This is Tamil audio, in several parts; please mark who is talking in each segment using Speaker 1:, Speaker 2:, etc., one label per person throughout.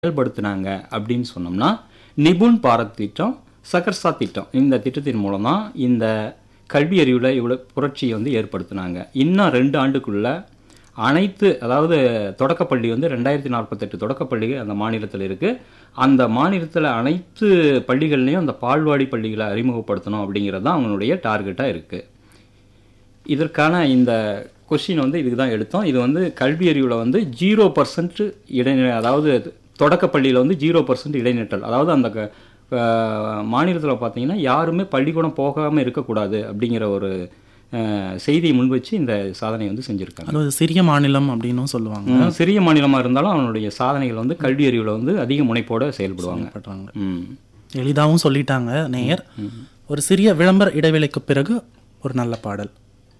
Speaker 1: செயல்படுத்தினாங்க அப்படின்னு சொன்னோம்னா நிபுண் பாரத் திட்டம் சகர்சா திட்டம் இந்த திட்டத்தின் மூலம் தான் இந்த கல்வி அறிவில் இவ்வளோ புரட்சியை வந்து ஏற்படுத்தினாங்க இன்னும் ரெண்டு ஆண்டுக்குள்ள அனைத்து அதாவது தொடக்கப்பள்ளி வந்து ரெண்டாயிரத்தி நாற்பத்தெட்டு தொடக்கப்பள்ளிகள் அந்த மாநிலத்தில் இருக்குது அந்த மாநிலத்தில் அனைத்து பள்ளிகள்லையும் அந்த பால்வாடி பள்ளிகளை அறிமுகப்படுத்தணும் அப்படிங்கிறது தான் அவங்களுடைய டார்கெட்டாக இருக்குது இதற்கான இந்த கொஷின் வந்து இதுக்கு தான் எடுத்தோம் இது வந்து கல்வி அறிவில் வந்து ஜீரோ பர்சன்ட் இடைநிலை அதாவது தொடக்கப்பள்ளியில் வந்து ஜீரோ பர்சன்ட் இடைநிற்றல் அதாவது அந்த மாநிலத்தில் பார்த்தீங்கன்னா யாருமே பள்ளிக்கூடம் போகாமல் இருக்கக்கூடாது அப்படிங்கிற ஒரு அஹ், செய்தியை முன்வச்சு இந்த சாதனை வந்து செஞ்சுருக்காங்க
Speaker 2: அது ஒரு சிறிய மாநிலம் அப்படின்னும் சொல்லுவாங்க
Speaker 1: ம், சிறிய மாநிலமாக இருந்தாலும் அவனுடைய சாதனைகள் வந்து கல்வி அறிவில் வந்து அதிக முனைப்போட செயல்படுவாங்க
Speaker 2: பண்றாங்க
Speaker 1: ம்
Speaker 2: எளிதாகவும் சொல்லிட்டாங்க நேயர் ஒரு சிறிய விளம்பர இடைவேளைக்கு பிறகு ஒரு நல்ல பாடல்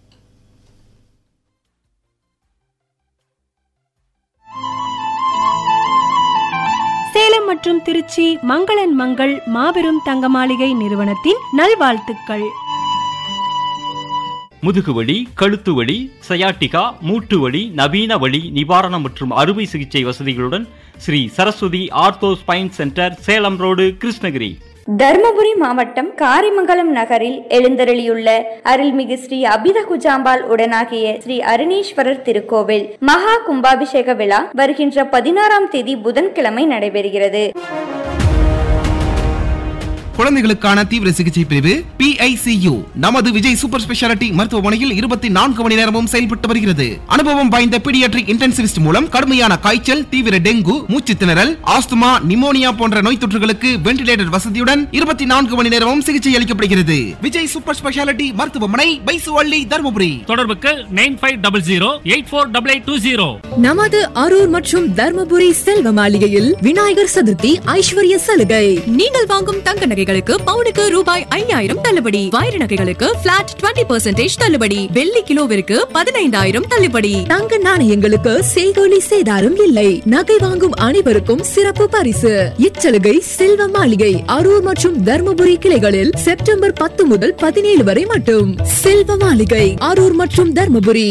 Speaker 3: சேலம் மற்றும் திருச்சி மங்களன் மங்கள் மாபெரும் தங்க மாளிகை நிறுவனத்தின் நல்வாழ்த்துக்கள்
Speaker 4: முதுகுவலி கழுத்து வலி சயாட்டிகா மூட்டு வலி நவீன வலி நிவாரணம் மற்றும் அறுவை சிகிச்சை வசதிகளுடன் Shri Saraswathi ortho spine centre Salem road Krishnagiri
Speaker 5: Dharmapuri மாவட்டம் காரிமங்கலம் நகரில் எழுந்தருளியுள்ள அருள்மிகு ஸ்ரீ அபித குஜாம்பாள் உடனாகிய ஸ்ரீ அருணீஸ்வரர் திருக்கோவில் மகா கும்பாபிஷேக விழா வருகின்ற பதினாறாம் தேதி புதன்கிழமை நடைபெறுகிறது
Speaker 6: குழந்தைகளுக்கான தீவிர சிகிச்சை பிரிவு PICU நமது விஜய் சூப்பர் ஸ்பெஷாலிட்டி மருத்துவமனையில் இருபத்தி நான்கு மணி நேரமும் செயல்பட்டு வருகிறது அனுபவம் வாய்ந்த பீடியாட்ரிக் இன்டென்சிவிஸ்ட் மூலம் கடுமையான காய்ச்சல் தீவிர டெங்கு மூச்சு திணறல் ஆஸ்துமா நிமோனியா போன்ற நோய் தொற்றுகளுக்கு வென்டிலேட்டர் வசதியுடன் இருபத்தி நான்கு மணி நேரமும் சிகிச்சை அளிக்கப்படுகிறது விஜய் சூப்பர் ஸ்பெஷாலிட்டி மருத்துவமனை பைசுவள்ளி தருமபுரி
Speaker 7: தொடர்புக்கு nine five double zero eight four double eight two zero
Speaker 8: நமது அரூர் மற்றும் தர்மபுரி செல்வ மாளிகையில் விநாயகர் சதுர்த்தி ஐஸ்வர்ய சலுகை நீங்கள் வாங்கும் தங்க நகைகளுக்கு பவுனுக்கு ரூபாய் ஐயாயிரம் தள்ளுபடி வைர நகைகளுக்கு பிளாட் 20% தள்ளுபடி வெள்ளி கிலோவிற்கு பதினைந்தாயிரம் தள்ளுபடி தங்க நாணயங்களுக்கு செய்கோலி சேதாரம் இல்லை நகை வாங்கும் அனைவருக்கும் சிறப்பு பரிசு இச்சலுகை செல்வ மாளிகை அரூர் மற்றும் தர்மபுரி கிளைகளில் செப்டம்பர் பத்து முதல் பதினேழு வரை மட்டும் செல்வ மாளிகை அரூர் மற்றும் தர்மபுரி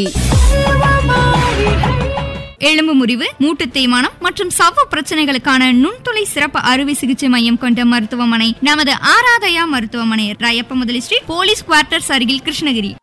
Speaker 9: எலும்பு முறிவு மூட்டு தேய்மானம் மற்றும் சவ்வு பிரச்சனைகளுக்கான நுண்துளை சிறப்பு அறுவை சிகிச்சை மையம் கொண்ட மருத்துவமனை நமது ஆராதயா மருத்துவமனை ராயப்ப முதலி ஸ்ட்ரீட் போலீஸ் குவார்ட்டர்ஸ் அருகில் கிருஷ்ணகிரி